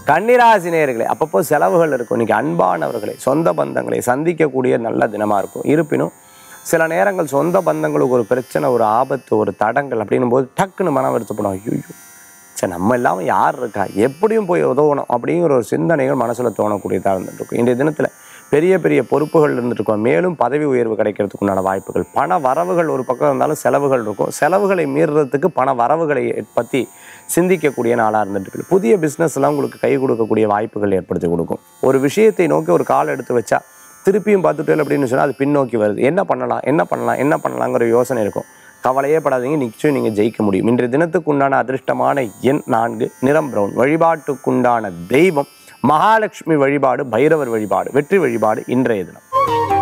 கன்னிராசி நேயர்களே அப்பப்போ செலவுகள் இருக்கும் இன்னைக்கு அன்பானவர்களை சொந்த பந்தங்களை சந்திக்கக்கூடிய நல்ல தினமாக இருக்கும் இருப்பினும் சில நேரங்கள் சொந்த பந்தங்களுக்கு ஒரு பிரச்சனை ஒரு ஆபத்து ஒரு தடங்கள் அப்படின்னும் போது டக்குன்னு மனம் வருத்தப்படும் ஐயோ சரி நம்ம இல்லாமல் யார் இருக்கா எப்படியும் போய் உதவணும் அப்படிங்கிற ஒரு சிந்தனைகள் மனசில் தோணக்கூடியதாக இருந்துட்டு இருக்கும் இன்றைய தினத்தில் பெரிய பெரிய பொறுப்புகள் இருந்துட்டு இருக்கும் மேலும் பதவி உயர்வு கிடைக்கிறதுக்கு உண்டான வாய்ப்புகள் பண வரவுகள் ஒரு பக்கம் இருந்தாலும் செலவுகள் இருக்கும் செலவுகளை மீறுறதுக்கு பண வரவுகளை பற்றி சிந்திக்கக்கூடிய நாளாக இருந்துட்டு இருக்கு புதிய பிஸ்னஸ்லாம் உங்களுக்கு கை கொடுக்கக்கூடிய வாய்ப்புகள் ஏற்படுத்தி கொடுக்கும் ஒரு விஷயத்தை நோக்கி ஒரு கால் எடுத்து வச்சா திருப்பியும் பார்த்துட்டு அப்படின்னு சொன்னால் அது பின்னோக்கி வருது என்ன பண்ணலாம் என்ன பண்ணலாம் என்ன பண்ணலாங்கிற யோசனை இருக்கும் கவலையே படாதீங்க நிச்சயம் நீங்கள் ஜெயிக்க முடியும் இன்றைய தினத்துக்கு உண்டான அதிர்ஷ்டமான எண் நான்கு நிறம் பிரவுன் வழிபாட்டுக்குண்டான தெய்வம் மகாலட்சுமி வழிபாடு பைரவர் வழிபாடு வெற்றி வழிபாடு இன்றைய தினம்